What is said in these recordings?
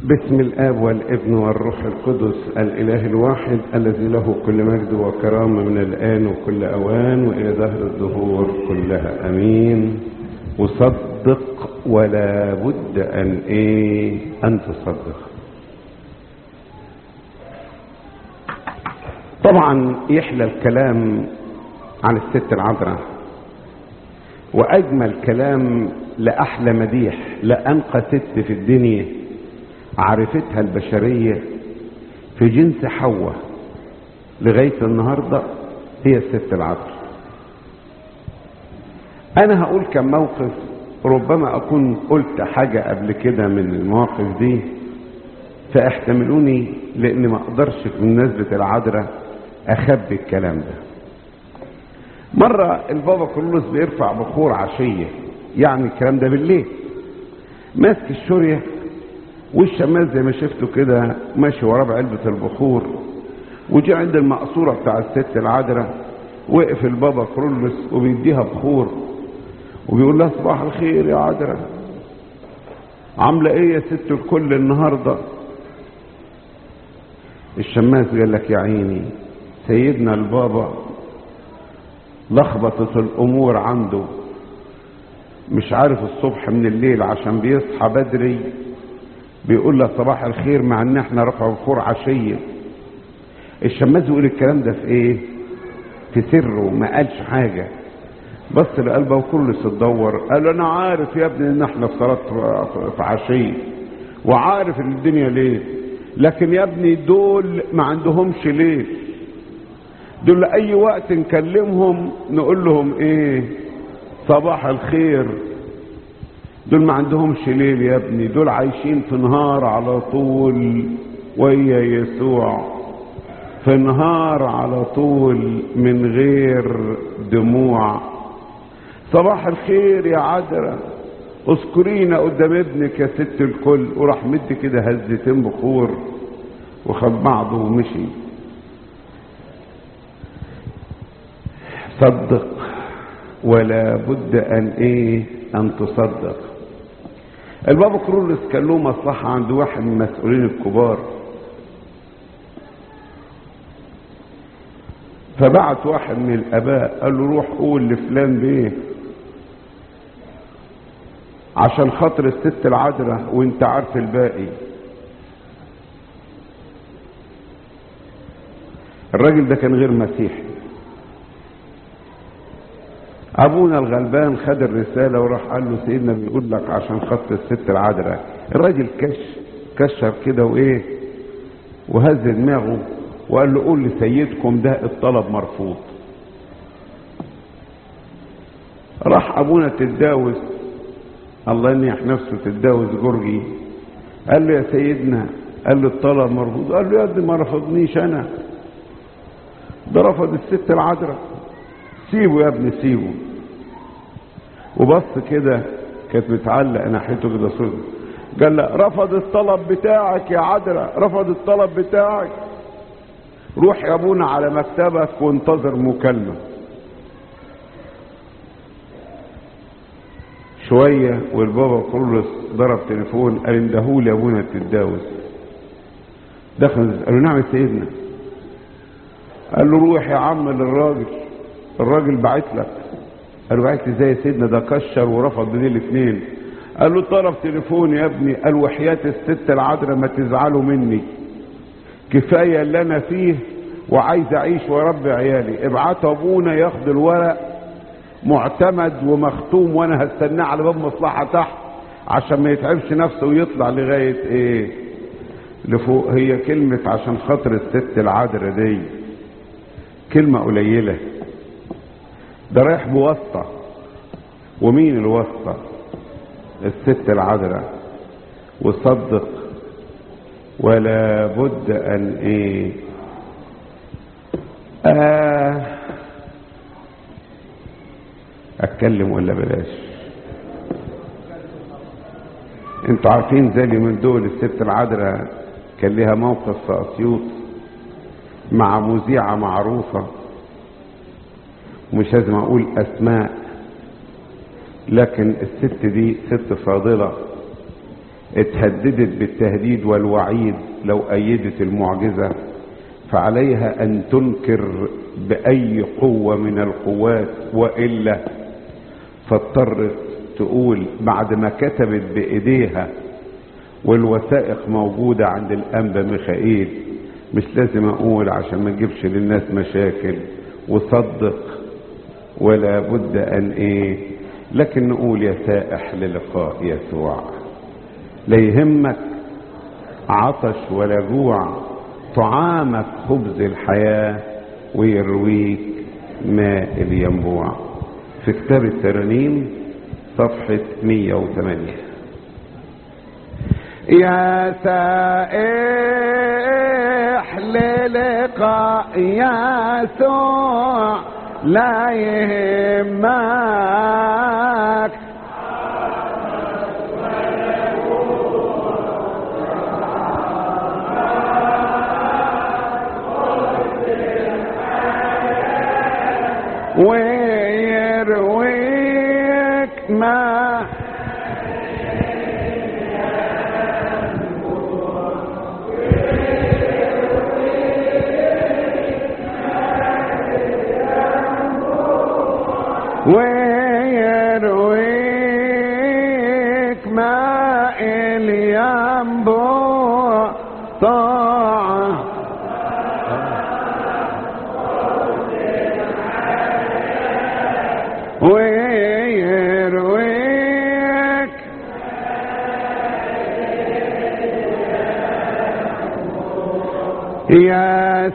باسم الاب والابن والروح القدس الاله الواحد الذي له كل مجد وكرامه من الان وكل اوان والى دهر الدهور كلها امين وصدق ولا بد ان ايه ان تصدق طبعا يحلى الكلام عن الست العذراء واجمل كلام لاحلى مديح لانقى ست في الدنيا عرفتها البشريه في جنس حواء لغايه النهارده هي الست العذراء انا هقول كم موقف ربما اكون قلت حاجه قبل كده من المواقف دي فاحتملوني لان ما اقدرش بمناسبه العذراء اخبي الكلام ده مرة البابا كرولوس بيرفع بخور عشية يعني الكلام ده بالليل ماسك الشورية والشمال زي ما شفتوا كده ماشي وراه بعلبة البخور وجي عند المقصورة بتاع الست العذراء وقف البابا كرولوس وبيديها بخور وبيقول لها صباح الخير يا عذراء عاملة ايه يا ست الكل النهاردة الشماس قال لك يا عيني سيدنا البابا لخبطت الامور عنده مش عارف الصبح من الليل عشان بيصحى بدري بيقول لها صباح الخير مع ان احنا رفع بخور عشيه الشماس يقول الكلام ده في ايه في سره ما قالش حاجه بص لقلبه وكل تدور قال انا عارف يا ابني ان احنا في صلاه في عشيه وعارف ان الدنيا ليه لكن يا ابني دول ما عندهمش ليه دول اي وقت نكلمهم نقول لهم ايه صباح الخير دول ما عندهمش ليل يا ابني دول عايشين في نهار على طول ويا يسوع في نهار على طول من غير دموع صباح الخير يا عذراء اذكرينا قدام ابنك يا ست الكل وراح مد كده هزتين بخور وخد بعضه ومشي صدق ولا بد ان ايه ان تصدق البابا كرولس كان له مصلحة عند واحد من المسؤولين الكبار فبعت واحد من الاباء قال له روح قول لفلان بيه عشان خاطر الست العذراء وانت عارف الباقي الراجل ده كان غير مسيحي ابونا الغلبان خد الرسالة وراح قال له سيدنا بيقول لك عشان خاطر الست العذراء الراجل كش كشر كده وايه وهز دماغه وقال له قول لسيدكم ده الطلب مرفوض راح ابونا تتداوس الله ينيح نفسه تتداوس جورجي قال له يا سيدنا قال له الطلب مرفوض قال له يا ابني ما رفضنيش انا ده رفض الست العذراء سيبه يا ابني سيبه وبص كده كانت متعلق ناحيته كده صوت قال لا رفض الطلب بتاعك يا عذراء رفض الطلب بتاعك روح يا ابونا على مكتبك وانتظر مكالمه شويه والبابا كرولوس ضرب تليفون قال اندهولي يا ابونا تتداوس دخل قال له نعم يا سيدنا قال له روح يا عم للراجل الراجل بعت لك قال له بعت لي ازاي يا سيدنا ده كشر ورفض بين الاثنين قال له طلب تليفون يا ابني قال وحياة الست العذراء ما تزعلوا مني كفاية اللي انا فيه وعايز اعيش واربي عيالي ابعتوا ابونا ياخد الورق معتمد ومختوم وانا هستناه على باب مصلحة تحت عشان ما يتعبش نفسه ويطلع لغاية ايه لفوق هي كلمة عشان خاطر الست العذراء دي كلمة قليلة ده رايح بواسطة ومين الواسطة الست العذراء وصدق ولا بد ان ايه آه اتكلم ولا بلاش انتوا عارفين زي من دول الست العذراء كان لها موقف في اسيوط مع مذيعة معروفة مش لازم اقول اسماء لكن الست دي ست فاضلة اتهددت بالتهديد والوعيد لو أيدت المعجزة فعليها أن تنكر بأي قوة من القوات وإلا فاضطرت تقول بعد ما كتبت بإيديها والوثائق موجودة عند الأنبا ميخائيل مش لازم أقول عشان ما نجيبش للناس مشاكل وصدق ولا بد أن إيه لكن نقول يا سائح للقاء يسوع لا يهمك عطش ولا جوع طعامك خبز الحياة ويرويك ماء الينبوع في كتاب الترانيم صفحة 108 يا سائح للقاء يسوع لا يهمك ويرويك ما ويرويك ماء الينبوع طاعة ويرويك يا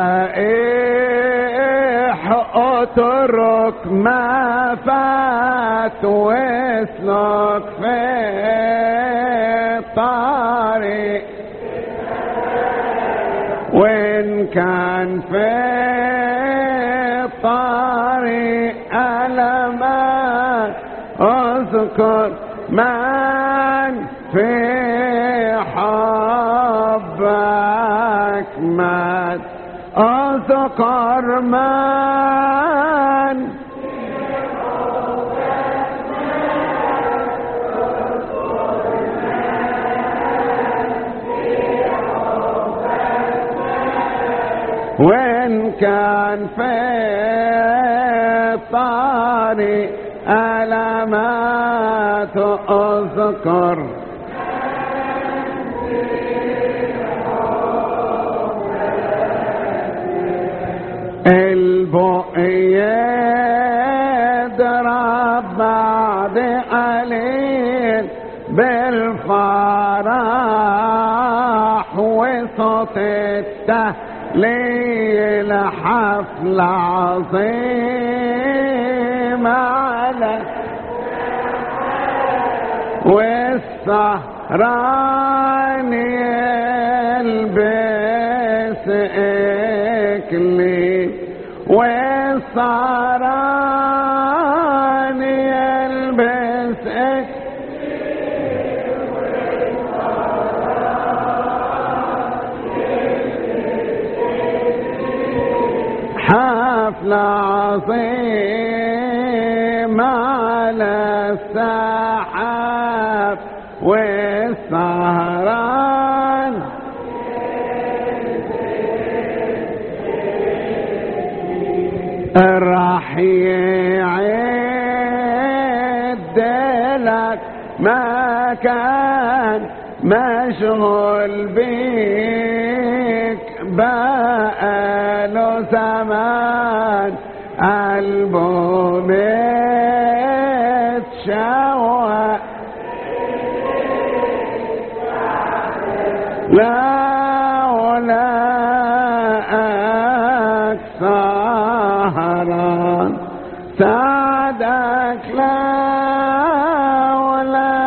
سائح اترك ما فات واسلك في الطريق وان كان في الطريق ألمات اذكر من في حبك مات اذكر من وإن كان في الطريق ألمات أذكر البؤي يضرب بعد قليل بالفرح وصوت التهليل حفل عظيم على والسهران يلبس اكلي والسهران يلبس اكلي حفل عظيم على السحاب والسهران راح يعد لك مكان مشغول بيك بقاله زمان قلبه متشوق لا ولا سهران سعدك لا ولا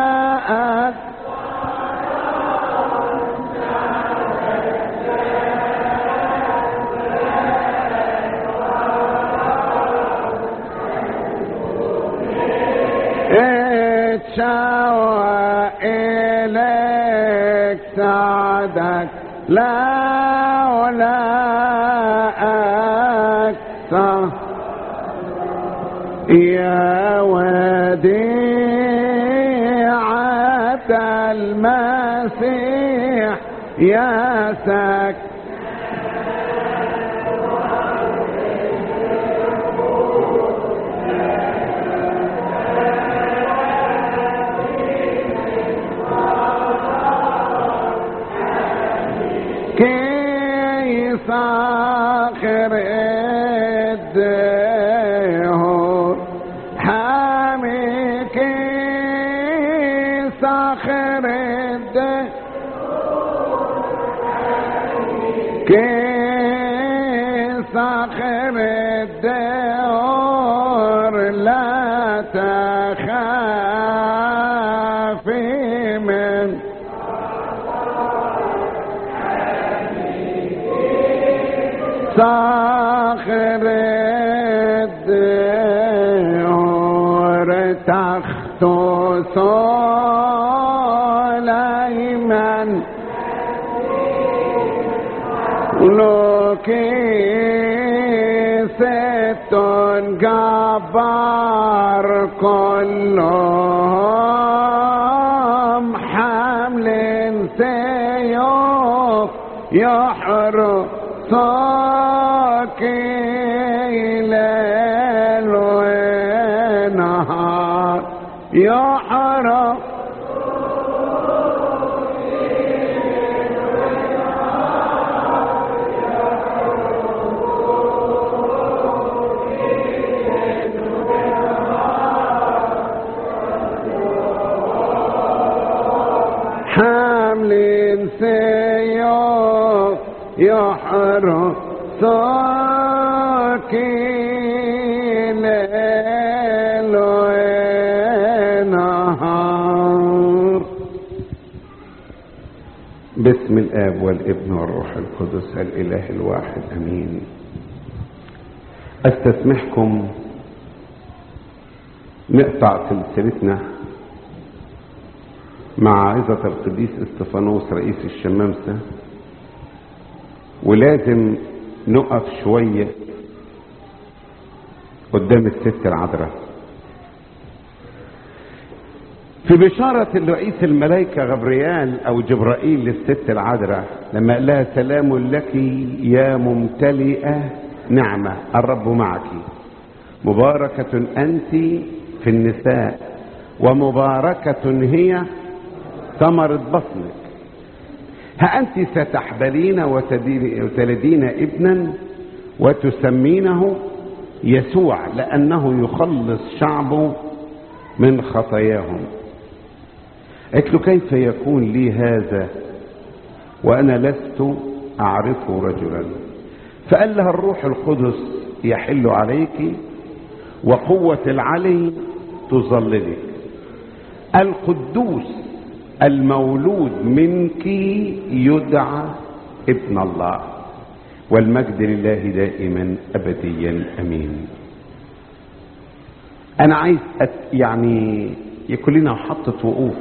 اتشوق إليك سعدك لا ولا أكثر يا وديعة المال يا ساك كي صاخر الدهور حامي كي صاخر الدهور كي صاخر الدهور لا تخافي من صاخر الدهور تخت سليمان لوكي ست جبار كلهم حمل سيوف يحرسك ليل ونهار يحرس حمل سيوف يحرسك ليل ونهار باسم الاب والابن والروح القدس الاله الواحد امين استسمحكم نقطع سلسلتنا مع عظة القديس استفانوس رئيس الشمامسة ولازم نقف شوية قدام الست العذراء في بشارة رئيس الملائكة غبريال أو جبرائيل للست العذراء لما قال لها سلام لك يا ممتلئة نعمة الرب معك مباركة أنت في النساء ومباركة هي ثمرة بطنك ها أنت ستحبلين وتدين- وتلدين ابنا وتسمينه يسوع لأنه يخلص شعبه من خطاياهم قلت له كيف يكون لي هذا وأنا لست أعرفه رجلا فقال لها الروح القدس يحل عليك وقوة العلي تظللك القدوس المولود منك يدعى ابن الله والمجد لله دائما ابديا امين انا عايز أت يعني يكون لنا محطة وقوف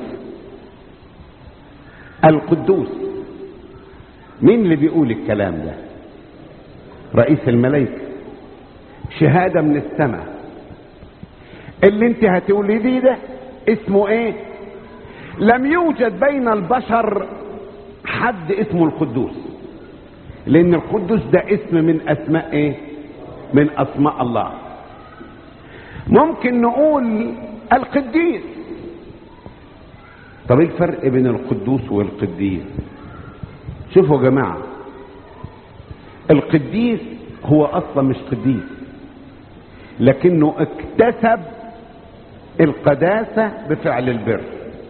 القدوس مين اللي بيقول الكلام ده رئيس الملائكة شهادة من السماء اللي انت هتولديه ده اسمه ايه لم يوجد بين البشر حد اسمه القدوس لان القدوس ده اسم من اسماء ايه من اسماء الله ممكن نقول القديس طب ايه الفرق بين القدوس والقديس شوفوا يا جماعه القديس هو اصلا مش قديس لكنه اكتسب القداسه بفعل البر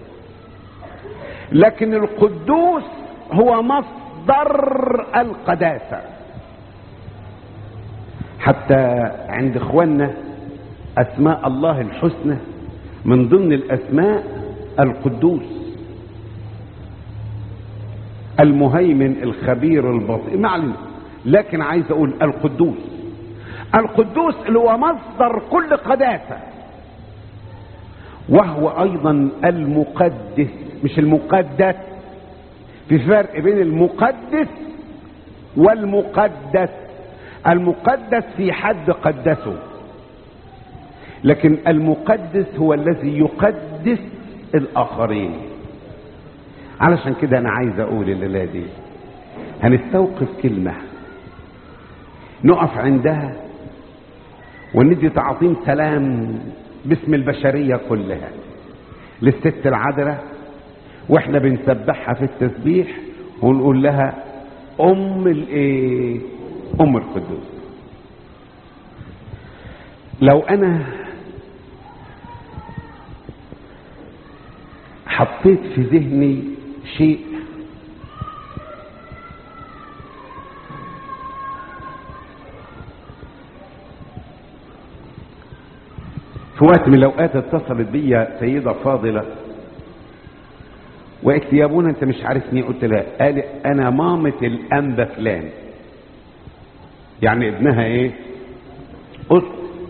لكن القدوس هو مصدر القداسه حتى عند اخواننا اسماء الله الحسنى من ضمن الاسماء القدوس المهيمن الخبير البصير معلم لكن عايز اقول القدوس القدوس اللي هو مصدر كل قداسه وهو ايضا المقدس مش المقدس في فرق بين المقدس والمقدس المقدس في حد قدسه لكن المقدس هو الذي يقدس الاخرين علشان كده انا عايز اقول الليله دي هنستوقف كلمه نقف عندها وندي تعظيم سلام باسم البشريه كلها للست العذراء واحنا بنسبحها في التسبيح ونقول لها ام الايه ام القدوس لو انا حطيت في ذهني شيء في وقت من الاوقات اتصلت بيا سيده فاضله وقالت لي يا ابونا انت مش عارفني قلت لها قال انا مامه الانبا فلان يعني ابنها ايه قلت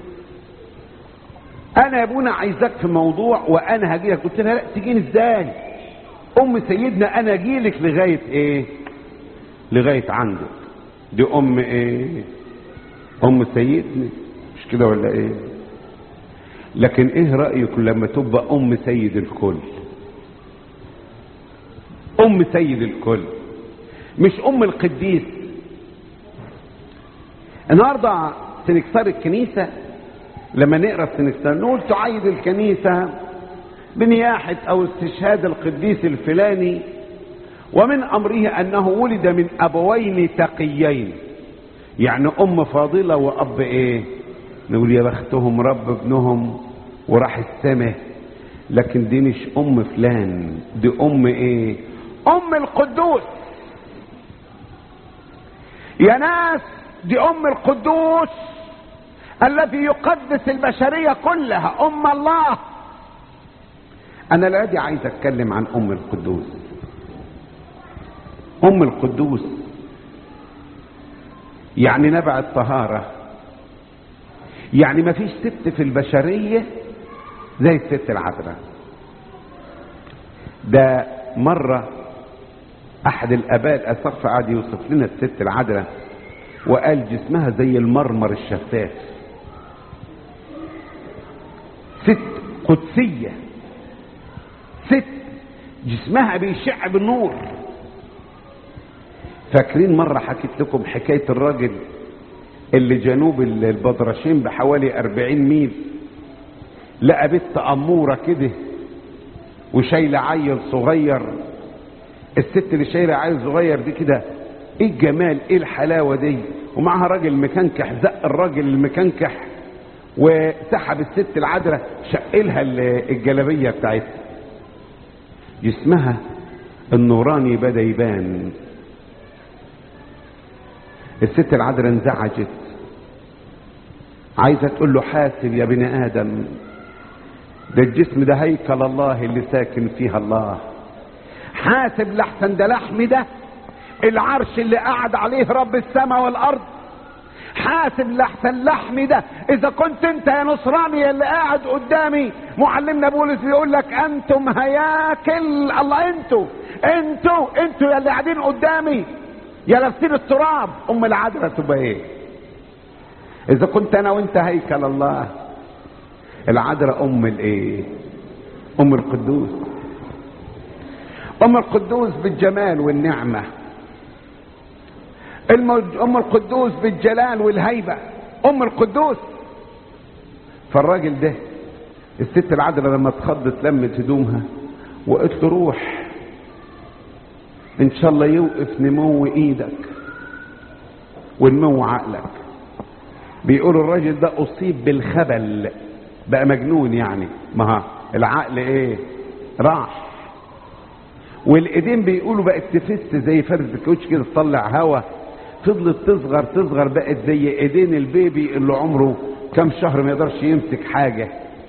انا يا ابونا عايزاك في موضوع وانا هجي لك قلت لها لا تجيني ازاي ام سيدنا انا اجي لك لغايه ايه لغايه عندك دي ام ايه ام سيدنا مش كده ولا ايه لكن ايه رايكم لما تبقى ام سيد الكل ام سيد الكل مش ام القديس النهارده سنكسار الكنيسه لما نقرا السنكسار نقول تعيد الكنيسه بنياحه او استشهاد القديس الفلاني ومن امره انه ولد من ابوين تقيين يعني ام فاضله واب ايه نقول يا بختهم رب ابنهم وراح السماء لكن دي مش ام فلان دي ام ايه ام القدوس يا ناس دي ام القدوس الذي يقدس البشرية كلها ام الله انا لا دي عايز اتكلم عن ام القدوس ام القدوس يعني نبع الطهارة يعني ما فيش ست في البشرية زي الست العذراء ده مرة احد الاباء الاسقف قعد يوصف لنا الست العذراء وقال جسمها زي المرمر الشفاف ست قدسية ست جسمها بيشع بالنور فاكرين مرة حكيت لكم حكاية الراجل اللي جنوب البدرشين بحوالي أربعين ميل لقى بنت أمورة كده وشايلة عيل صغير الست اللي شايلة عيل صغير دي كده ايه الجمال ايه الحلاوة دي ومعها راجل مكنكح زق الراجل المكنكح وسحب الست العذراء شقلها الجلابية بتاعتها جسمها النوراني بدا يبان الست العذراء انزعجت عايزه تقول له حاسب يا بني ادم ده الجسم ده هيكل الله اللي ساكن فيها الله حاسب لحسن ده لحم ده العرش اللي قعد عليه رب السماء والارض حاسب لحسن لحمي ده اذا كنت انت يا نصراني اللي قاعد قدامي معلمنا بولس بيقول لك انتم هياكل الله انتوا انتوا انتوا يا اللي قاعدين قدامي يا لابسين التراب ام العذراء تبقى ايه اذا كنت انا وانت هيكل الله العذراء ام الايه ام القدوس ام القدوس بالجمال والنعمه ام القدوس بالجلال والهيبه ام القدوس فالراجل ده الست العذراء لما اتخضت لمت هدومها وقلت له روح ان شاء الله يوقف نمو ايدك ونمو عقلك بيقول الراجل ده اصيب بالخبل بقى مجنون يعني ما ها العقل ايه راح والايدين بيقولوا بقت تفس زي فرد الكوتش كده تطلع هوا فضلت تصغر تصغر بقت زي ايدين البيبي اللي عمره كم شهر ما يقدرش يمسك حاجه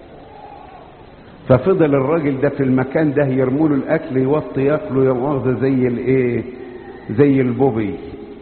ففضل الراجل ده في المكان ده يرموا له الاكل يوطي ياكله يا مؤاخذه زي الايه زي البوبي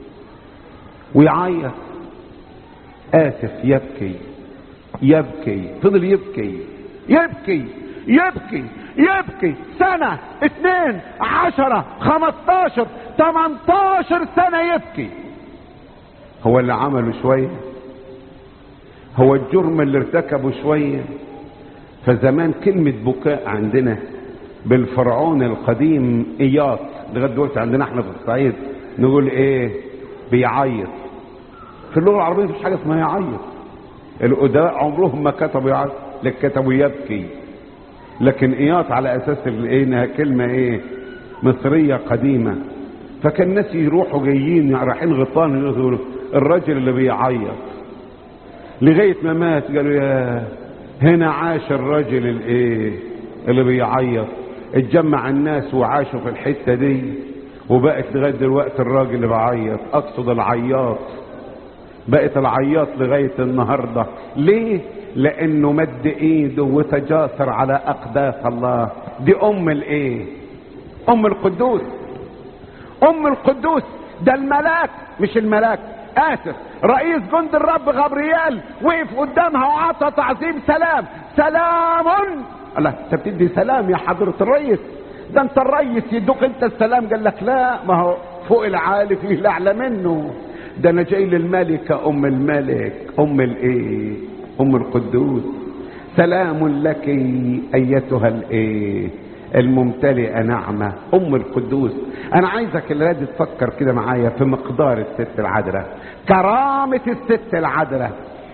ويعيط اسف يبكي يبكي فضل يبكي يبكي يبكي يبكي سنة اثنين عشرة خمستاشر تمنتاشر سنة يبكي هو اللي عمله شوية هو الجرم اللي ارتكبه شوية فزمان كلمة بكاء عندنا بالفرعون القديم اياط لغايه دلوقتي عندنا احنا في الصعيد نقول ايه بيعيط في اللغه العربيه مفيش حاجه اسمها يعيط الادباء عمرهم ما كتبوا يعيط لكن كتبوا يبكي لكن اياط على اساس الايه انها كلمه ايه مصريه قديمه فكان الناس يروحوا جايين رايحين غطان يقولوا الراجل اللي بيعيط لغايه ما مات قالوا يا هنا عاش الراجل الايه اللي بيعيط اتجمع الناس وعاشوا في الحته دي وبقت لغايه دلوقتي الراجل اللي بيعيط اقصد العياط بقت العياط لغايه النهارده ليه لانه مد ايده وتجاسر على اقداس الله دي ام الايه ام القدوس ام القدوس ده الملاك مش الملاك اسف رئيس جند الرب غبريال وقف قدامها وعطى تعظيم سلام سلام الله انت بتدي سلام يا حضرة الرئيس ده انت الرئيس يدوك انت السلام قال لك لا ما هو فوق العالي فيه الاعلى منه ده انا جاي للملكة ام الملك ام الايه ام القدوس سلام لك ايتها الايه الممتلئة نعمة ام القدوس انا عايزك اللي دي تفكر كده معايا في مقدار الست العذراء كرامة الست العذراء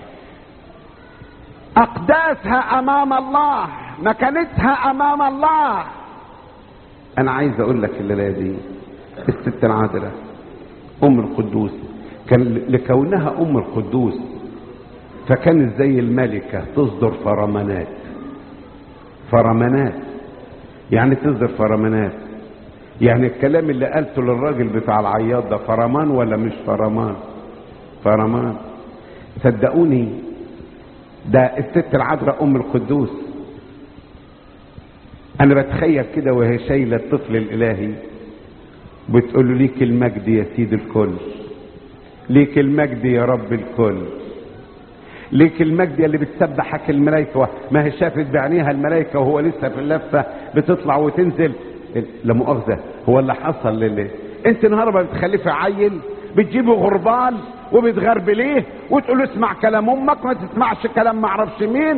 اقداسها امام الله مكانتها امام الله انا عايز اقول لك الليله دي الست العذراء ام القدوس كان لكونها ام القدوس فكانت زي الملكه تصدر فرمانات فرمانات يعني تصدر فرمانات يعني الكلام اللي قالته للراجل بتاع العياط ده فرمان ولا مش فرمان فرمان صدقوني ده الست العذراء ام القدوس انا بتخيل كده وهي شايله الطفل الالهي بتقول له ليك المجد يا سيد الكل ليك المجد يا رب الكل ليك المجد اللي بتسبحك الملائكه ما هي شافت بعينيها الملائكه وهو لسه في اللفه بتطلع وتنزل لا مؤاخذه هو اللي حصل للي انت النهارده بتخلفي عيل بتجيبي غربال وبتغربليه وتقول له اسمع كلام امك ما تسمعش كلام معرفش مين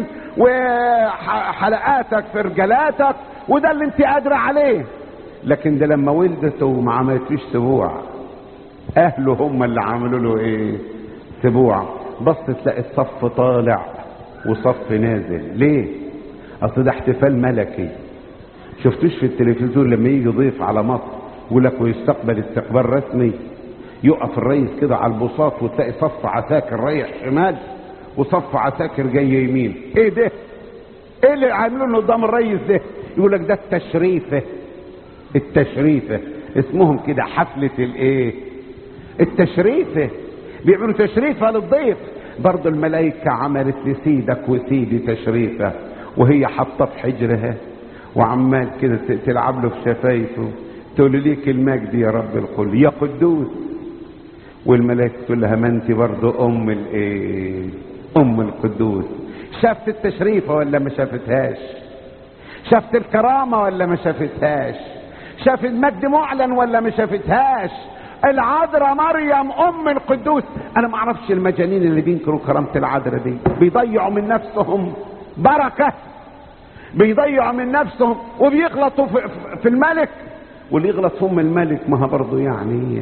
وحلقاتك في رجالاتك وده اللي انت قادره عليه لكن ده لما ولدته وما عملتليش سبوع اهله هم اللي عملوا له ايه سبوع بص تلاقي الصف طالع وصف نازل ليه اصل ده احتفال ملكي شفتوش في التلفزيون لما يجي ضيف على مصر يقول لك ويستقبل استقبال رسمي يقف الرئيس كده على البساط وتلاقي صف عساكر رايح شمال وصف عساكر جاي يمين ايه ده ايه اللي عاملينه قدام الرئيس ده يقول لك ده التشريفه التشريفه اسمهم كده حفله الايه التشريفه بيعملوا تشريفه للضيف برضه الملائكة عملت لسيدك وسيدي تشريفة وهي حاطة في حجرها وعمال كده تلعب له في شفايفه تقول له ليك المجد يا رب الكل يا قدوس والملائكة تقول لها ما انت برضه ام الايه ام القدوس شافت التشريفة ولا ما شافتهاش شافت الكرامة ولا ما شافتهاش شافت المجد معلن ولا ما شافتهاش العذراء مريم ام القدوس انا ما اعرفش المجانين اللي بينكروا كرامه العذراء دي بيضيعوا من نفسهم بركه بيضيعوا من نفسهم وبيغلطوا في, في الملك واللي يغلط في ام الملك ما برضه يعني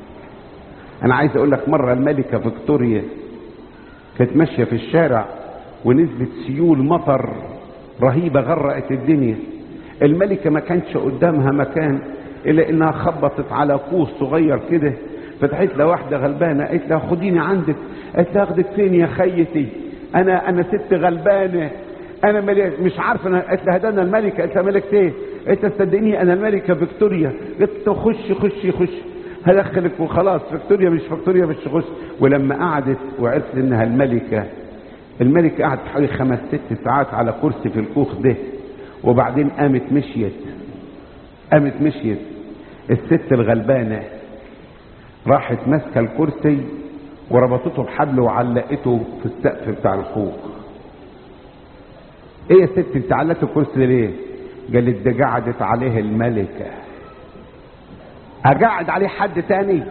انا عايز اقول لك مره الملكه فيكتوريا كانت ماشيه في الشارع ونزلت سيول مطر رهيبه غرقت الدنيا الملكه ما كانش قدامها مكان الا انها خبطت على قوس صغير كده فتحت لها واحده غلبانه قالت لها خديني عندك قالت لها اخدك فين يا خيتي انا انا ست غلبانه انا ملك مش عارفه انا قالت لها ده انا الملكه قالت لها ملكه ايه؟ قالت لها صدقيني انا الملكه فيكتوريا قالت له خشي خشي خشي هدخلك وخلاص فيكتوريا مش فيكتوريا مش خش ولما قعدت وعرفت انها الملكه الملكه قعدت حوالي خمس ست ساعات على كرسي في الكوخ ده وبعدين قامت مشيت قامت مشيت الست الغلبانه راحت ماسكه الكرسي وربطته بحبل وعلقته في السقف بتاع الكوخ ايه يا ست انت علقت الكرسي ليه قالت ده قعدت عليه الملكه اقعد عليه حد تاني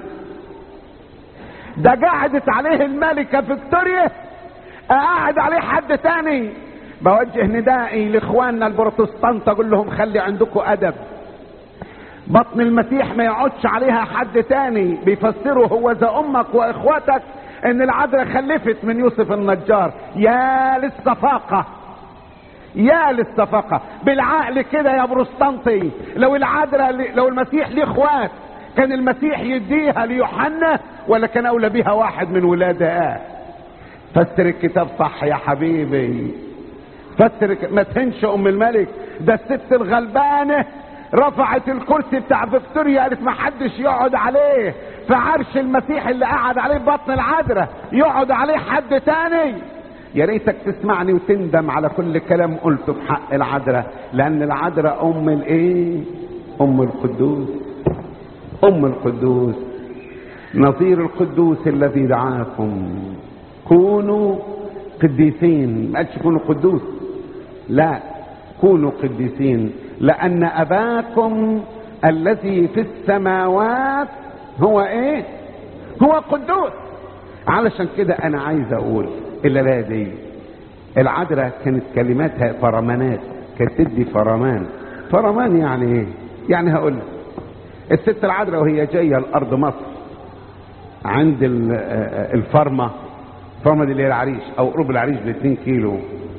ده قعدت عليه الملكه فيكتوريا اقعد عليه حد تاني بوجه ندائي لاخواننا البروتستانت اقول لهم خلي عندكم ادب بطن المسيح ما يقعدش عليها حد تاني بيفسروا هو ذا امك واخواتك ان العذراء خلفت من يوسف النجار يا للصفاقه يا للصفقة بالعقل كده يا بروستانتي لو العذراء لو المسيح ليه اخوات كان المسيح يديها ليوحنا ولا كان اولى بيها واحد من ولاده فسر الكتاب صح يا حبيبي فسر ما تهنش ام الملك ده الست الغلبانه رفعت الكرسي بتاع فيكتوريا قالت ما حدش يقعد عليه فعرش المسيح اللي قعد عليه بطن العذراء يقعد عليه حد تاني يا ريتك تسمعني وتندم على كل كلام قلته في حق العذراء لان العذراء ام الايه ام القدوس ام القدوس نظير القدوس الذي دعاكم كونوا قديسين ما قالش كونوا قدوس لا كونوا قديسين لان اباكم الذي في السماوات هو ايه هو قدوس علشان كده انا عايز اقول الليله دي العذراء كانت كلماتها فرمانات كانت تدي فرمان فرمان يعني ايه يعني هقول لك الست العذراء وهي جايه لارض مصر عند الفرمه الفرمه دي اللي هي العريش او قرب العريش ب 2 كيلو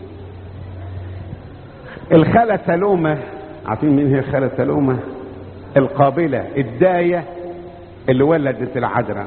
الخاله سلومه عارفين مين هي خاله سلومه القابله الدايه اللي ولدت العذراء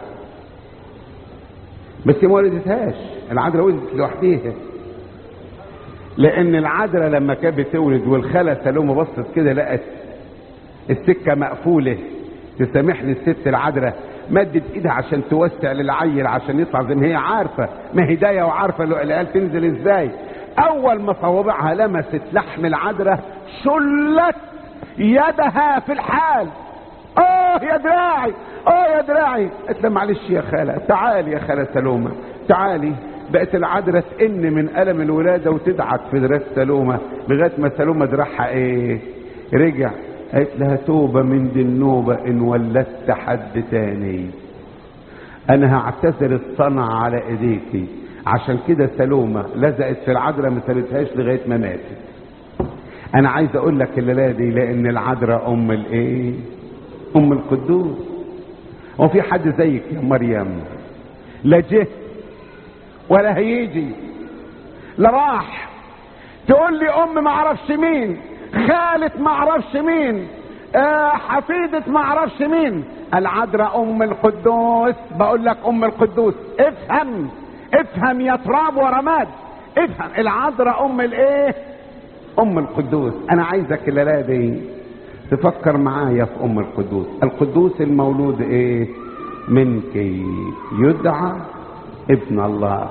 بس ما ولدتهاش العذراء ولدت لوحديها لان العذراء لما كانت بتولد والخاله سلومه بصت كده لقت السكه مقفوله تسامحني الست العذراء مدت ايدها عشان توسع للعيل عشان يطلع زي ما هي عارفه ما هدايه وعارفه العيال تنزل ازاي اول ما صوابعها لمست لحم العذراء شلت يدها في الحال اه يا دراعي اه يا دراعي قلت لها معلش يا خاله تعالي يا خاله سلومه تعالي بقت العذراء تئن من الم الولاده وتدعك في دراس سلومه لغايه ما سلومه دراعها ايه رجع قالت لها توبه من دي النوبه ان ولدت حد تاني انا هعتذر الصنع على ايديكي عشان كده سلومه لزقت في العذراء ما سابتهاش لغايه ما ماتت انا عايز اقول لك الليله دي لان العذراء ام الايه ام القدوس هو في حد زيك يا مريم لا جه ولا هيجي لا راح تقول لي ام ما اعرفش مين خالة ما اعرفش مين آه حفيدة ما اعرفش مين العذراء ام القدوس بقول لك ام القدوس افهم افهم يا تراب ورماد افهم العذراء ام الايه ام القدوس انا عايزك الليله دي تفكر معايا في ام القدوس القدوس المولود ايه منك يدعى ابن الله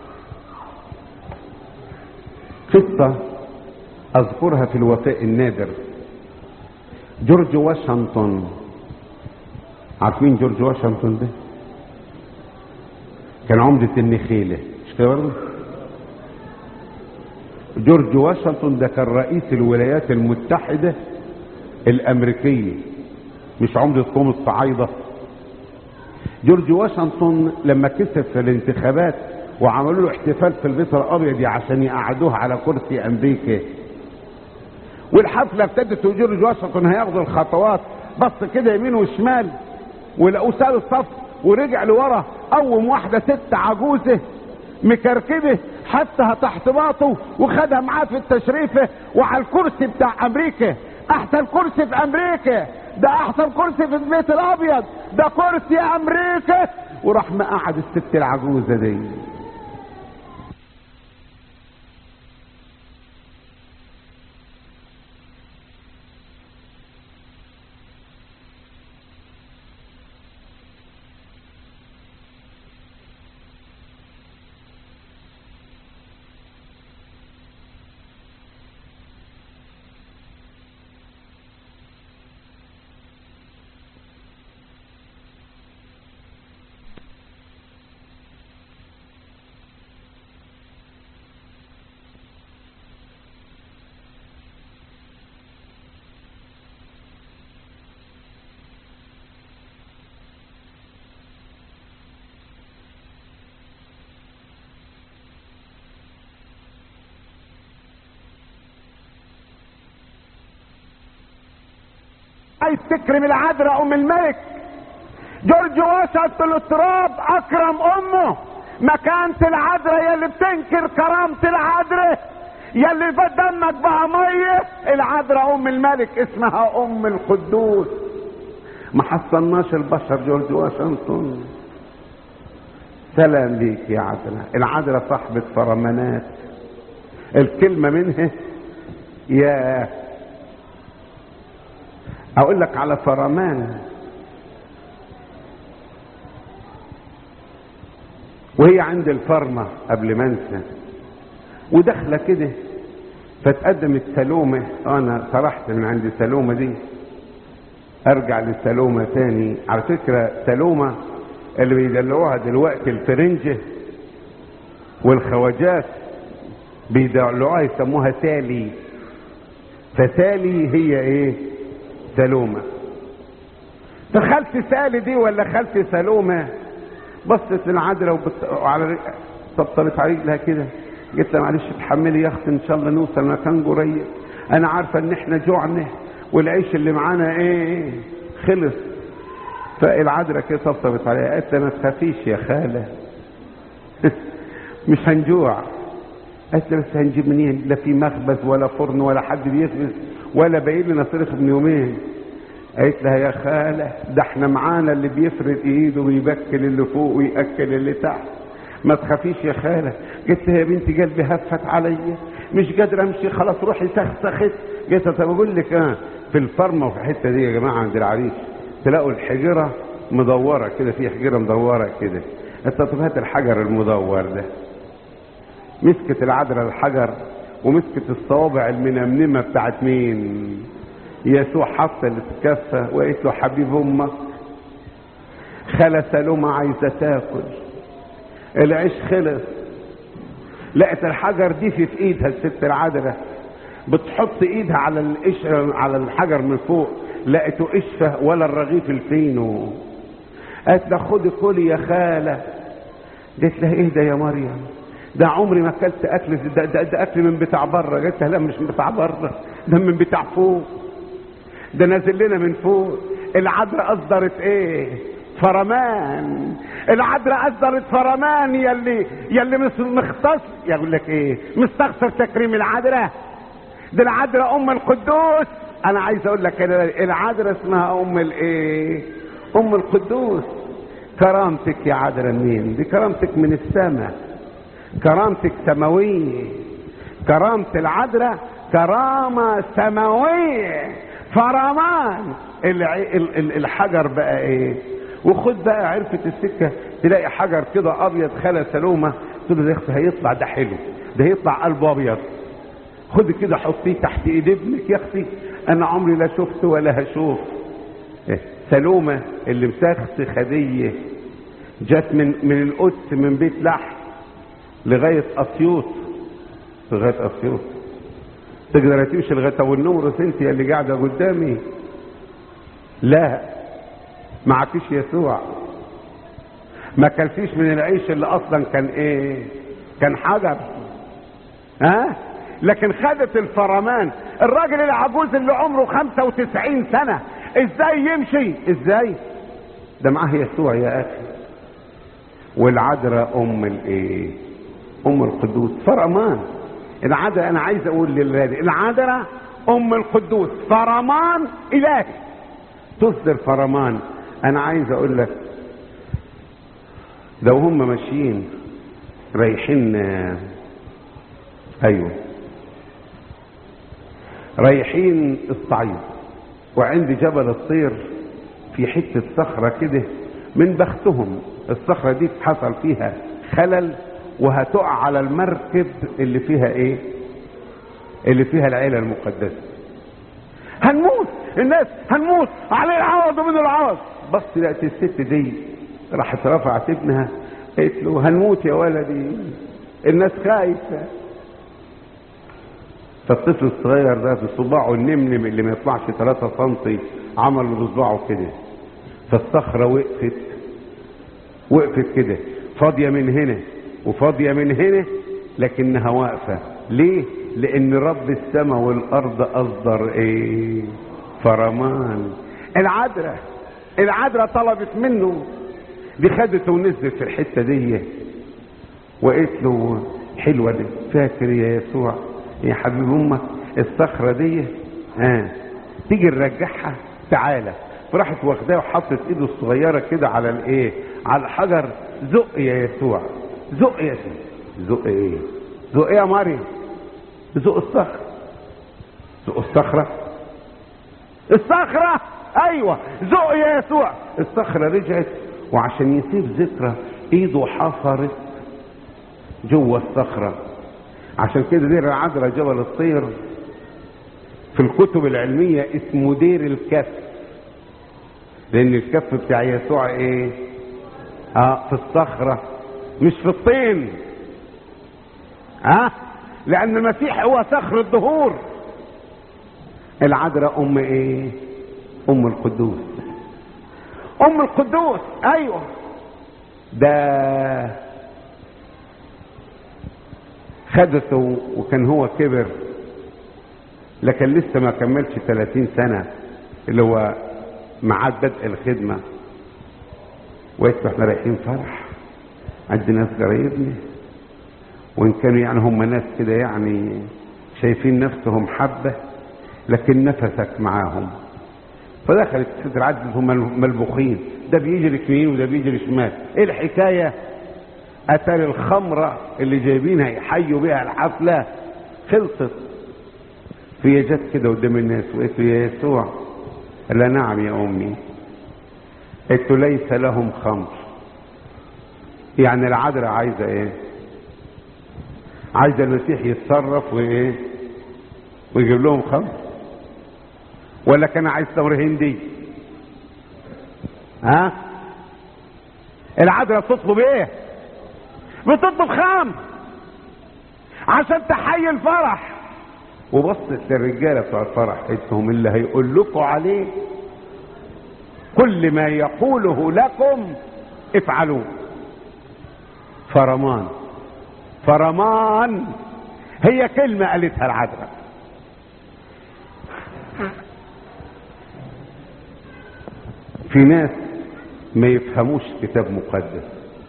قصة اذكرها في الوفاء النادر جورج واشنطن عارفين جورج واشنطن ده كان عمدة النخيلة مش كده برضه جورج واشنطن ده كان رئيس الولايات المتحدة الامريكية مش عمدة قوم الصعايدة جورج واشنطن لما كسب في الانتخابات وعملوا له احتفال في البيت الابيض عشان يقعدوه على كرسي امريكا والحفله ابتدت وجورج واشنطن هياخدوا الخطوات بص كده يمين وشمال ولقوه سال الصف ورجع لورا قوم واحده ست عجوزه مكركبه حطها تحت باطه وخدها معاه في التشريفه وعلى الكرسي بتاع امريكا احسن كرسي في امريكا ده احسن كرسي في البيت الابيض ده كرسي امريكا وراح مقعد الست العجوزه دي عايز تكرم العذراء ام الملك جورج واشنطن التراب اكرم امه مكانة العذراء يلي بتنكر كرامة العذراء يلي دمك بقى مية العذراء ام الملك اسمها ام القدوس ما حصلناش البشر جورج واشنطن سلام ليك يا عذراء العذراء صاحبة فرمانات الكلمة منها يا اقول لك على فرمان وهي عند الفرمة قبل ما انسى وداخلة كده فتقدمت سلومة انا طرحت من عند سلومة دي ارجع لسلومة تاني على فكرة سلومة اللي بيدلعوها دلوقتي الفرنجة والخواجات بيدلعوها يسموها سالي فسالي هي ايه سلومة فخالتي سالي دي ولا خالتي سلومة بصت للعذراء وبت... وعلى طبطبت على رجلها كده قلت لها معلش اتحملي يا اختي ان شاء الله نوصل مكان قريب انا عارفه ان احنا جوعنا والعيش اللي معانا ايه خلص فالعذراء كده طبطبت عليها قالت لها ما تخافيش يا خاله مش هنجوع قالت لها بس هنجيب منين لا في مخبز ولا فرن ولا حد بيخبز ولا باين لنا صرف من يومين قالت لها يا خاله ده احنا معانا اللي بيفرد ايده ويبكل اللي فوق وياكل اللي تحت ما تخافيش يا خاله قلت لها يا بنتي قلبي هفت عليا مش قادر امشي خلاص روحي سخسخت قلت لها طب اقول لك اه في الفرمه وفي الحته دي يا جماعه عند العريس تلاقوا الحجره مدوره كده في حجره مدوره كده قلت طب هات الحجر المدور ده مسكت العذراء الحجر ومسكت الصوابع المنمنمه بتاعت مين يسوع حط اللي في الكفه وقالت له حبيب امك خالة سلومة عايزة تاكل العيش خلص لقت الحجر دي في, في ايدها الست العذراء بتحط ايدها على القشرة على الحجر من فوق لقيته قشفة ولا الرغيف الفينو قالت لها خدي كلي يا خالة قالت لها ايه ده يا مريم ده عمري ما اكلت اكل ده, ده, ده اكل من بتاع بره قالت لها لا مش من بتاع بره ده من بتاع فوق ده نازل لنا من فوق العذراء اصدرت ايه فرمان العذراء اصدرت فرمان يلي يلي مش مختص يقول لك ايه مستخسر تكريم العذراء ده العذراء ام القدوس انا عايز اقول لك كده العذراء اسمها ام الايه ام القدوس كرامتك يا عذراء منين دي كرامتك من السماء كرامتك سماويه كرامه العذراء كرامه سماويه فرمان الحجر بقى ايه وخد بقى عرفت السكه تلاقي حجر كده ابيض خلا سلومه تقول له يا اختي هيطلع ده حلو ده هيطلع قلبه ابيض خد كده حطيه تحت ايد ابنك يا اختي انا عمري لا شفت ولا هشوف إيه؟ سلومه اللي مسخت خديه جت من من القدس من بيت لحم لغايه اسيوط لغايه اسيوط تقدر تمشي لغايه ابو النمرس انت اللي قاعده قدامي لا معكيش يسوع ما كلتيش من العيش اللي اصلا كان ايه كان حجر ها لكن خدت الفرمان الراجل العجوز اللي عمره 95 سنة ازاي يمشي ازاي ده معاه يسوع يا اخي والعذراء ام الايه ام القدوس فرمان العذراء انا عايز اقول للذي العذراء ام القدوس فرمان الهي تصدر فرمان انا عايز اقول لك لو هم ماشيين رايحين ايوه رايحين الصعيد وعند جبل الطير في حتة صخرة كده من بختهم الصخرة دي حصل فيها خلل وهتقع على المركب اللي فيها ايه اللي فيها العيلة المقدسة هنموت الناس هنموت عليه العوض ومن العوض بص لقيت الست دي راحت رفعت ابنها قالت له هنموت يا ولدي الناس خايفة فالطفل الصغير ده بصباعه النمنم اللي ما يطلعش 3 سم عمل بصباعه كده فالصخرة وقفت وقفت كده فاضية من هنا وفاضية من هنا لكنها واقفة ليه؟ لأن رب السماء والأرض أصدر إيه؟ فرمان العذراء العذراء طلبت منه دي خدته ونزلت في الحته دي وقالت له حلوه دي فاكر يا يسوع يا حبيب امك الصخره دي ها آه. تيجي نرجعها تعالى فراحت واخداه وحطت ايده الصغيره كده على الايه على الحجر زق يا يسوع زق يا سيدي زق ايه زق ايه يا مريم زق الصخره زق الصخره الصخره ايوه زق يا يسوع الصخره رجعت وعشان يسيب ذكرى ايده حفرت جوه الصخره عشان كده دير العذراء جبل الطير في الكتب العلميه اسمه دير الكف لان الكف بتاع يسوع ايه اه في الصخره مش في الطين ها آه؟ لان المسيح هو صخر الدهور العذراء ام ايه ام القدوس ام القدوس ايوه ده خدته وكان هو كبر لكن لسه ما كملش 30 سنة اللي هو ميعاد بدء الخدمة وقلت احنا رايحين فرح عند ناس قرايبنا وان كانوا يعني هم ناس كده يعني شايفين نفسهم حبة لكن نفسك معاهم فدخلت ست العدد هم ملبوخين ده بيجري يمين وده بيجري شمال ايه الحكايه اتاري الخمره اللي جايبينها يحيوا بيها الحفله خلصت في جت كده قدام الناس وقلت يا يسوع قال لها نعم يا امي قلت ليس لهم خمر يعني العذراء عايزه ايه عايزه المسيح يتصرف وايه ويجيب لهم خمر ولا كان عايز تمر هندي ها العذراء بتطلب ايه بتطلب خام عشان تحيي الفرح وبصت للرجاله بتوع الفرح قلت لهم اللي هيقول لكم عليه كل ما يقوله لكم افعلوه فرمان فرمان هي كلمه قالتها العذراء في ناس ما يفهموش كتاب مقدس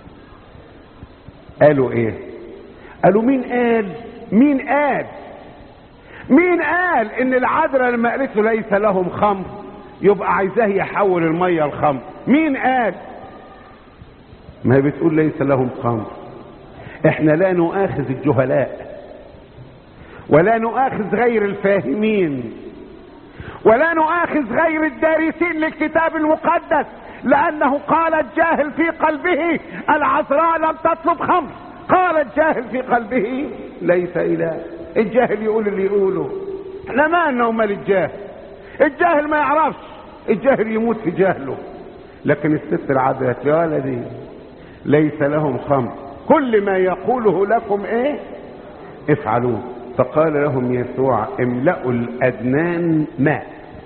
قالوا ايه قالوا مين قال مين قال مين قال ان العذراء لما قالت له ليس لهم خمر يبقى عايزاه يحول الميه لخمر مين قال ما هي بتقول ليس لهم خمر احنا لا نؤاخذ الجهلاء ولا نؤاخذ غير الفاهمين ولا نؤاخذ غير الدارسين للكتاب المقدس لانه قال الجاهل في قلبه العذراء لم تطلب خمر قال الجاهل في قلبه ليس اله الجاهل يقول اللي يقوله احنا ما انه مال الجاهل الجاهل ما يعرفش الجاهل يموت في جهله لكن الست العذراء يا ولدي ليس لهم خمر كل ما يقوله لكم ايه افعلوه فقال لهم يسوع املأوا الأدنان ماء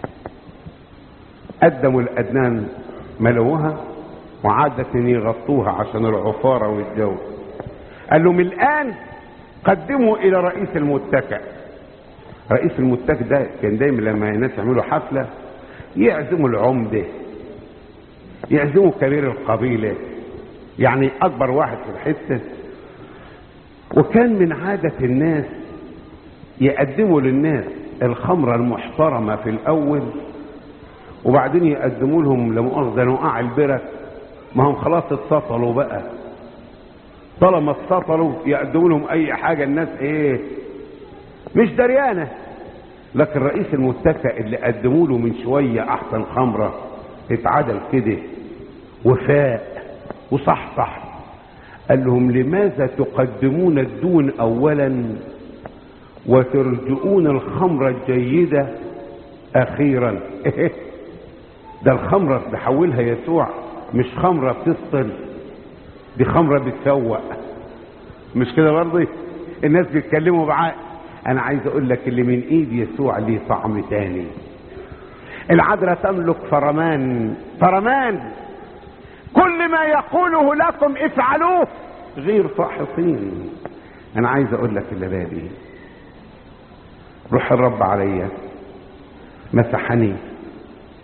قدموا الأدنان ملوها وعادة يغطوها عشان العفارة والجو قال لهم الآن قدموا إلى رئيس المتكئ رئيس المتكئ ده كان دايما لما الناس يعملوا حفلة يعزموا العمدة يعزموا كبير القبيلة يعني أكبر واحد في الحتة وكان من عادة الناس يقدموا للناس الخمرة المحترمة في الأول وبعدين يقدموا لهم لمؤاخذة نقاع البرك ما هم خلاص اتسطلوا بقى طالما اتسطلوا يقدموا لهم أي حاجة الناس إيه مش دريانة لكن رئيس المتكئ اللي قدموا له من شوية أحسن خمرة اتعدل كده وفاء وصحصح قال لهم لماذا تقدمون الدون أولا وترجئون الخمرة الجيدة أخيرا ده الخمرة بحولها يسوع مش خمرة بتسطل دي خمرة بتسوق مش كده برضه الناس بيتكلموا بعقل انا عايز اقول لك اللي من ايد يسوع ليه طعم تاني العذراء تملك فرمان فرمان كل ما يقوله لكم افعلوه غير فاحصين انا عايز اقول لك الليله دي روح الرب عليا مسحني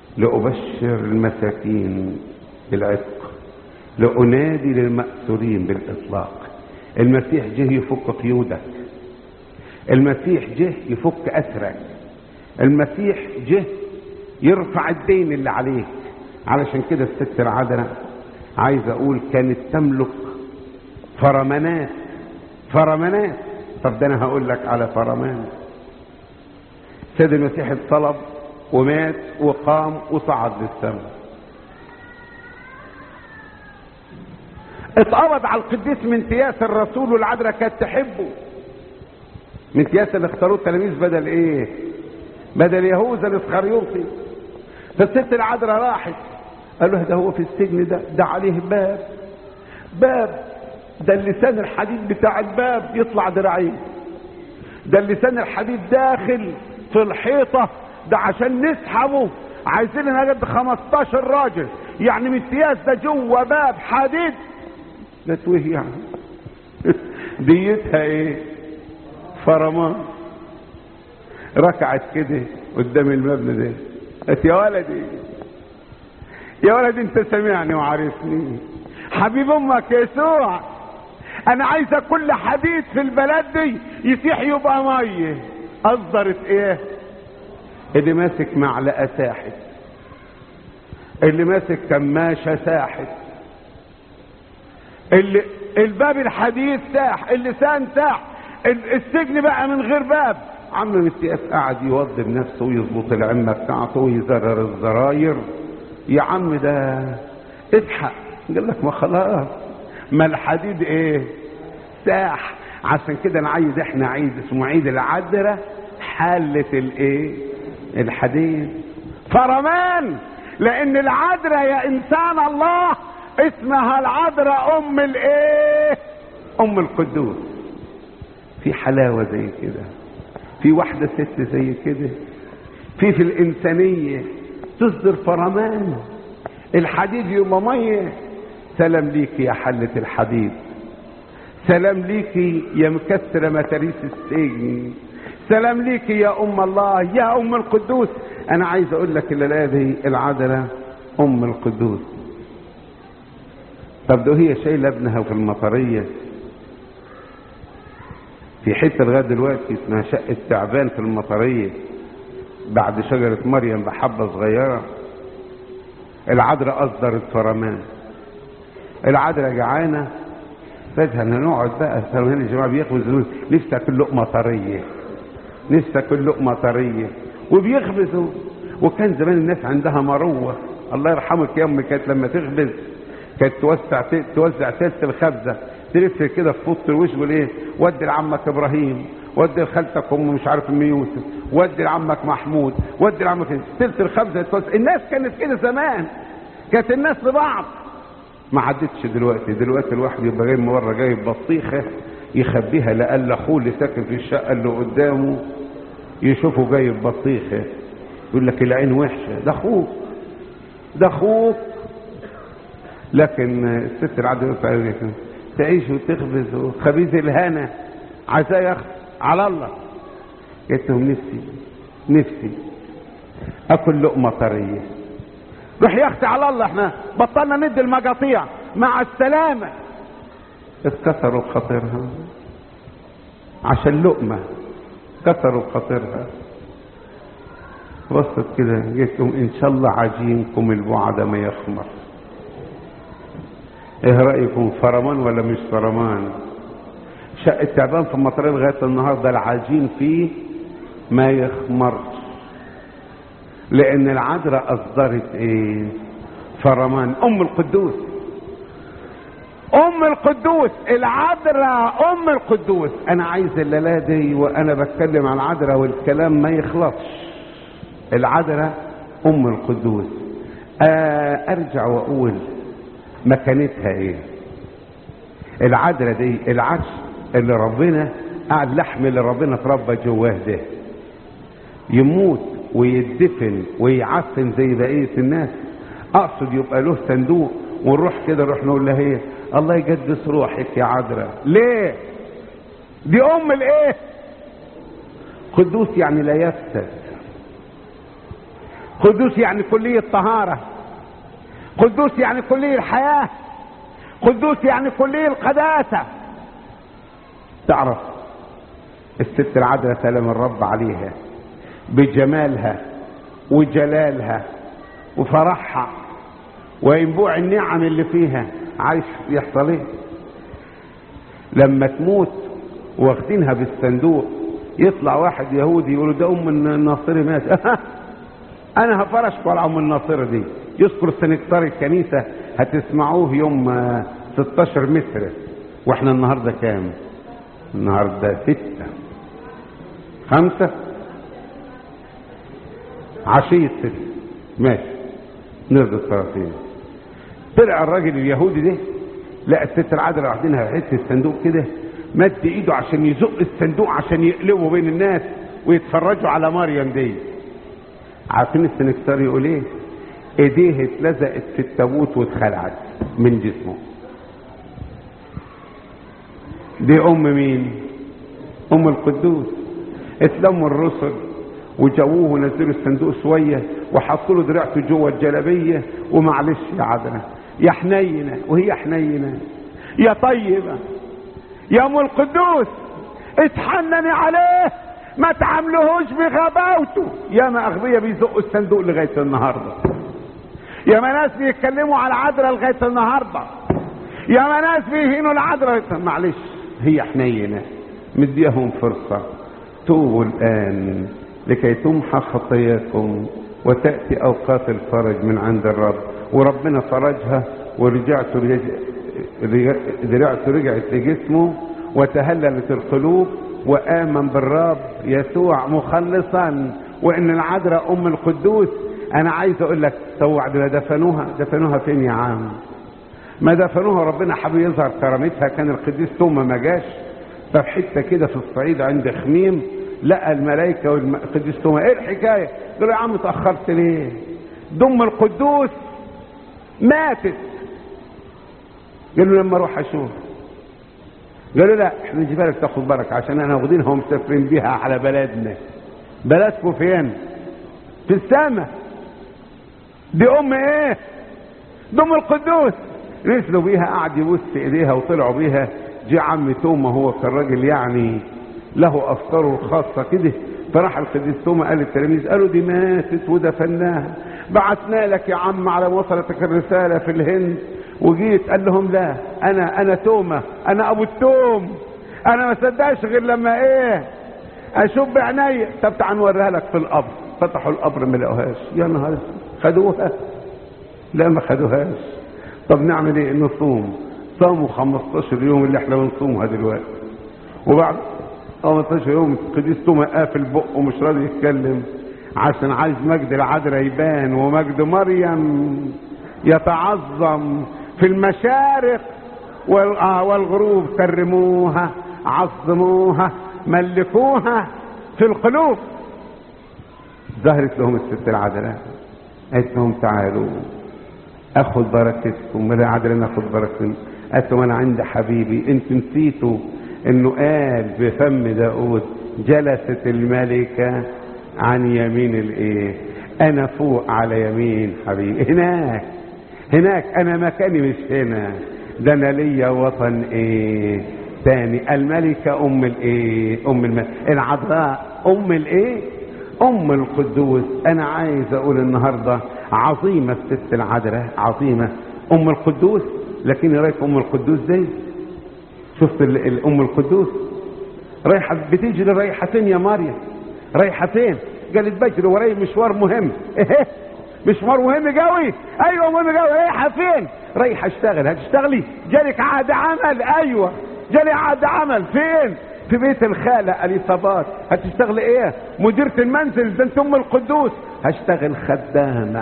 لأبشر المساكين بالعتق لأنادي للمأسورين بالإطلاق المسيح جه يفك قيودك المسيح جه يفك أسرك المسيح جه يرفع الدين اللي عليك علشان كده الست العذراء عايز اقول كانت تملك فرمانات فرمانات طب ده انا هقول لك على فرمان سيد المسيح اتصلب ومات وقام وصعد للسماء اتقبض على القديس منتياس الرسول والعذراء كانت تحبه منتياس اللي اختاروه التلاميذ بدل ايه بدل يهوذا الاسخريوطي فالست العذراء راحت قال له ده هو في السجن ده ده عليه باب باب ده اللسان الحديد بتاع الباب يطلع دراعين ده اللسان الحديد داخل في الحيطة ده عشان نسحبه عايزين نجد 15 راجل يعني متياس ده جوه باب حديد ده توه يعني ديتها ايه فرمان ركعت كده قدام المبنى ده قالت يا ولدي يا ولد انت سمعني وعارفني حبيب امك يسوع انا عايزه كل حديد في البلد دي يسيح يبقى ميه اصدرت ايه اللي ماسك معلقه ساحت اللي ماسك كماشه ساحت اللي الباب الحديد ساح اللسان ساح السجن بقى من غير باب عم متياس قعد يوضب نفسه ويظبط العمه بتاعته ويزرر الزراير يا عم ده اضحك قال لك ما خلاص ما الحديد ايه ساح عشان كده نعيد احنا عيد اسمه عيد العذراء حالة الايه الحديد فرمان لان العذراء يا انسان الله اسمها العذراء ام الايه ام القدوس في حلاوة زي كده في واحدة ست زي كده في في الإنسانية تصدر فرمان الحديد يبقى مية سلام ليك يا حلة الحديد سلام ليك يا مكسرة متاريس السجن سلام ليك يا أم الله يا أم القدوس أنا عايز أقول لك الليلة دي العذراء أم القدوس طب ده هي شايلة ابنها في المطرية في حته لغايه دلوقتي اسمها شقه تعبان في المطريه بعد شجره مريم بحبه صغيره العذراء اصدرت فرمان العذراء جعانه فاتها نقعد بقى هنا الجماعه بيخبزوا نفسي اكل لقمه طريه نفسي اكل لقمه طريه وبيخبزوا وكان زمان الناس عندها مروه الله يرحمك يا امي كانت لما تخبز كانت توسع توزع تلت الخبزه تلف كده في وسط الوش تقول ايه ودي لعمك ابراهيم ودي لخالتك ام مش عارف ام يوسف ودي لعمك محمود ودي لعمك تلت الخبزه توسع الناس كانت كده زمان كانت الناس لبعض ما عدتش دلوقتي دلوقتي الواحد يبقى جاي من بره جايب بطيخه يخبيها لألا اخوه اللي ساكن في الشقه اللي قدامه يشوفه جايب بطيخه يقول لك العين وحشه ده اخوك ده اخوك لكن الست العدل تعيش وتخبز وخبيز الهنا عساه ياخد على الله قلت لهم نفسي نفسي اكل لقمه طريه روح يا اختي على الله احنا بطلنا ندي المقاطيع مع السلامه اتكسروا بخاطرها عشان لقمه كسروا بخاطرها بصت كده قلت لهم ان شاء الله عجينكم البعد ما يخمر ايه رايكم فرمان ولا مش فرمان شق التعبان في المطريه لغايه النهارده العجين فيه ما يخمرش لان العذراء اصدرت ايه فرمان ام القدوس ام القدوس العذراء ام القدوس انا عايز الليله دي وانا بتكلم عن العذراء والكلام ما يخلصش العذراء ام القدوس آه ارجع واقول مكانتها ايه العذراء دي العرش اللي ربنا قاعد اللحم اللي ربنا اتربى جواه ده يموت ويدفن ويعفن زي بقيه الناس اقصد يبقى له صندوق ونروح كده نروح نقول لها ايه الله يقدس روحك يا عذراء ليه دي ام الايه قدوس يعني لا يفسد قدوس يعني كلية طهارة قدوس يعني كلية الحياة قدوس يعني كلية القداسة تعرف الست العذراء سلام الرب عليها بجمالها وجلالها وفرحها وينبوع النعم اللي فيها عايش يحصل ايه لما تموت واخدينها بالصندوق يطلع واحد يهودي يقول ده ام الناصري مات انا هفرشك على ام الناصري دي يذكر سنكتار الكنيسه هتسمعوه يوم 16 متر واحنا النهارده كام النهارده ستة خمسة عشية ستة ماشي نرضى الطرفين طلع الراجل اليهودي ده لقى الست العادة واخدينها حته الصندوق كده مد ايده عشان يزق الصندوق عشان يقلبه بين الناس ويتفرجوا على مريم دي عارفين السنكسار يقول ايه ايديه اتلزقت في التابوت واتخلعت من جسمه دي ام مين ام القدوس اتلموا الرسل وجابوه ونزلوا الصندوق شويه وحطوا له دراعته جوه الجلابيه ومعلش يا عدنه يا حنينه وهي حنينه يا طيبه يا ام القدوس اتحنني عليه ما تعاملوهوش بغباوته يا ما اغبياء بيزقوا الصندوق لغايه النهارده يا ما ناس بيتكلموا على العذراء لغايه النهارده يا ما ناس بيهينوا العذراء معلش هي حنينه مديهم فرصه توبوا الان لكي تمحى خطاياكم وتاتي اوقات الفرج من عند الرب وربنا فرجها ورجعت ذراعته رجعت لجسمه وتهللت القلوب وامن بالرب يسوع مخلصا وان العذراء ام القدوس انا عايز اقول لك طب دفنوها دفنوها فين يا عم ما دفنوها ربنا حب يظهر كرامتها كان القديس توما ما جاش ففي حته كده في الصعيد عند خميم لقى الملائكه والقديس توما ايه الحكايه قالوا يا عم اتاخرت ليه دم القدوس ماتت قالوا لما اروح اشوف قالوا لا احنا نجيب لك تاخد بركه عشان انا واخدينها ومسافرين بيها على بلدنا بلدكم فين في السماء دي ام ايه دم القدوس نزلوا بيها قعد يبص في ايديها وطلعوا بيها جه عم توما هو كان راجل يعني له افكاره الخاصه كده فراح القديس توما قال للتلاميذ قالوا دي ماتت ودفناها بعتنا لك يا عم على وصلتك الرساله في الهند وجيت قال لهم لا انا انا توما انا ابو التوم انا ما صدقش غير لما ايه اشوف بعيني طب تعال نوريها لك في القبر فتحوا القبر ما لقوهاش يا نهار خدوها لا ما خدوهاش طب نعمل ايه نصوم صاموا 15 يوم اللي احنا بنصومها دلوقتي وبعد 15 يوم القديس توما قافل بقه ومش راضي يتكلم عشان عايز مجد العذراء يبان ومجد مريم يتعظم في المشارق والغروب كرموها عظموها ملكوها في القلوب ظهرت لهم الست العذراء قالت لهم تعالوا اخذ بركتكم ولا عذراء ناخذ بركتكم قالت لهم انا عندي حبيبي انتوا نسيتوا انه قال بفم داود جلست الملكه عن يمين الايه انا فوق على يمين حبيبي هناك هناك انا مكاني مش هنا ده انا ليا وطن ايه تاني الملكة ام الايه ام الملك العذراء ام الايه ام القدوس انا عايز اقول النهاردة عظيمة الست العذراء عظيمة ام القدوس لكن رايك ام القدوس دي شفت الام القدوس رايحة بتجري رايحة فين يا مريم رايحة فين قالت بجري وراي مشوار مهم ايه مشوار مهم قوي ايوه مهم قوي رايحه فين رايحه اشتغل هتشتغلي جالك عقد عمل ايوه جالي عقد عمل فين في بيت الخالة اليصابات هتشتغلي ايه مديرة المنزل ده انت ام القدوس هشتغل خدامة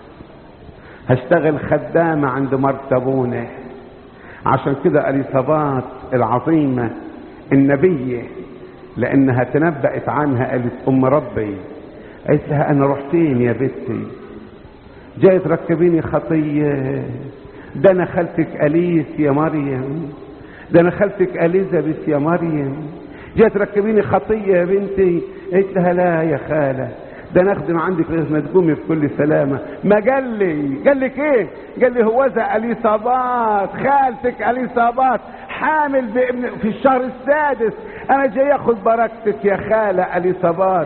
هشتغل خدامة عند مرتبونة عشان كده اليصابات العظيمة النبية لانها تنبأت عنها قالت ام ربي قالت لها انا رحت فين يا بنتي جاي تركبيني خطية ده انا خالتك اليس يا مريم ده انا خالتك اليزابيث يا مريم جاي تركبيني خطية يا بنتي قلت لها لا يا خالة ده نخدم عندك لغايه ما تقومي بكل سلامه ما قال لي قال لك ايه قال لي هو ذا اليصابات خالتك اليصابات حامل بابن في الشهر السادس انا جاي اخد بركتك يا خاله اليصابات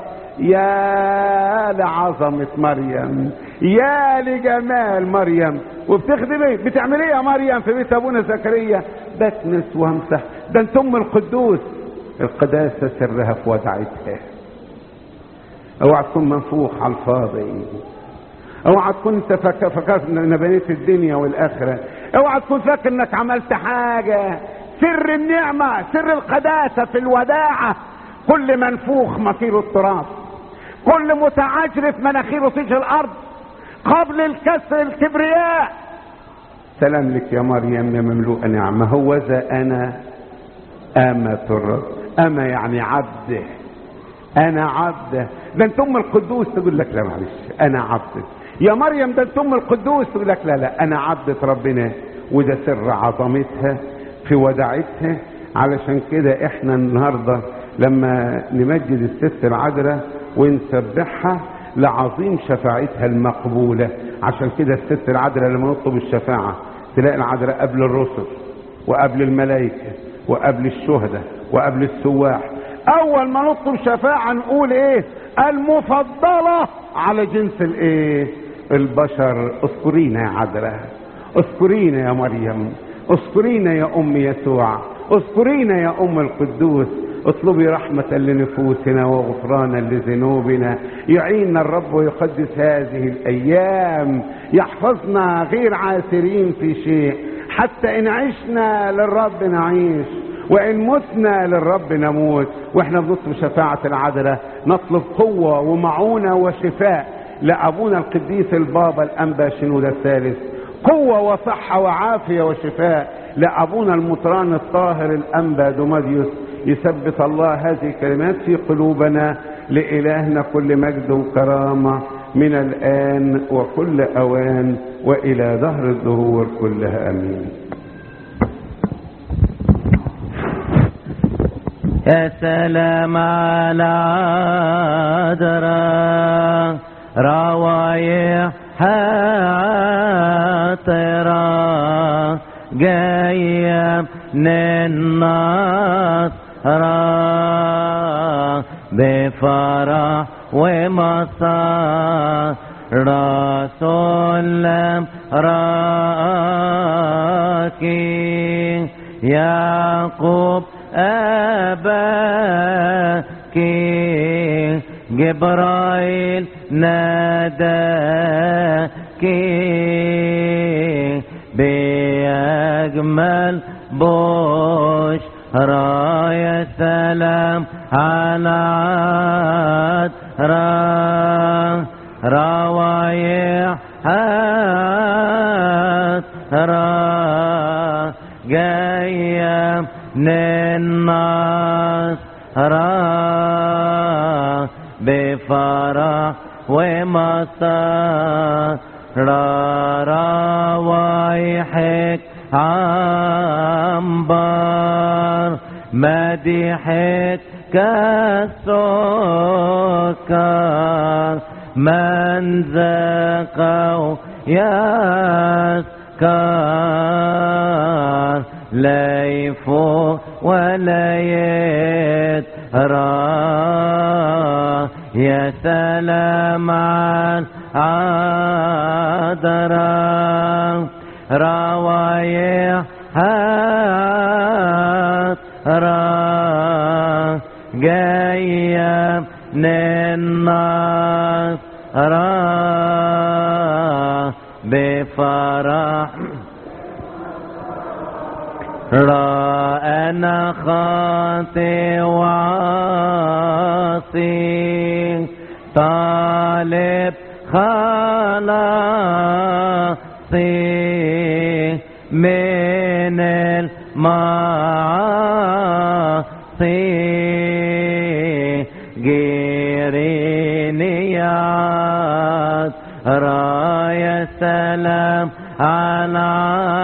يا لعظمة مريم يا لجمال مريم وبتخدمي بتعملي ايه يا مريم في بيت ابونا زكريا بكنس وامسح ده انت ام القدوس القداسة سرها في ودعتها اوعى تكون منفوخ على الفاضي اوعى تكون انت فك- فكرت ان انا بنيت الدنيا والاخره اوعى تكون فاكر انك عملت حاجه سر النعمه سر القداسه في الوداعه كل منفوخ مصير التراب كل متعجرف مناخيره تيجي الارض قبل الكسر الكبرياء سلام لك يا مريم يا مملوءة نعمة هو ذا أنا أمة الرب أما يعني عبده أنا عبده ده أنت أم القدوس تقول لك لا معلش أنا عبده يا مريم ده أنت أم القدوس تقول لك لا لا أنا عبدة ربنا وده سر عظمتها في وداعتها علشان كده احنا النهارده لما نمجد الست العذراء ونسبحها لعظيم شفاعتها المقبولة عشان كده الست العذراء لما نطلب الشفاعة تلاقي العذراء قبل الرسل وقبل الملائكة وقبل الشهداء وقبل السواح أول ما نطلب شفاعة نقول إيه المفضلة على جنس الإيه البشر اذكرينا يا عذراء اذكرينا يا مريم اذكرينا يا أم يسوع اذكرينا يا أم القدوس اطلبي رحمة لنفوسنا وغفرانا لذنوبنا يعيننا الرب ويقدس هذه الأيام يحفظنا غير عاثرين في شيء حتى إن عشنا للرب نعيش وإن متنا للرب نموت وإحنا بنطلب شفاعة العذراء نطلب قوة ومعونة وشفاء لأبونا القديس البابا الأنبا شنودة الثالث قوة وصحة وعافية وشفاء لأبونا المطران الطاهر الأنبا دوماديوس يثبت الله هذه الكلمات في قلوبنا لإلهنا كل مجد وكرامة من الآن وكل أوان وإلى دهر الدهور كلها آمين يا سلام على عذراء روايح حاطرة جاية من النصر بفرح ومسار رسول راكي يعقوب أباك جبرائيل ناداك بأجمل بشرى يا سلام على عذراء روايح حسرة جاية من النصر بفرح ومسار روايحك عنبر مديحك كالسكر من ذاقه يسكر لا يفوق ولا يترى يا سلام على عذراء روايح حسرة جاية من النصر بفرح رأنا خاطئ وعاصي طالب خلاصي من المعاصي جيريني يا راية سلام على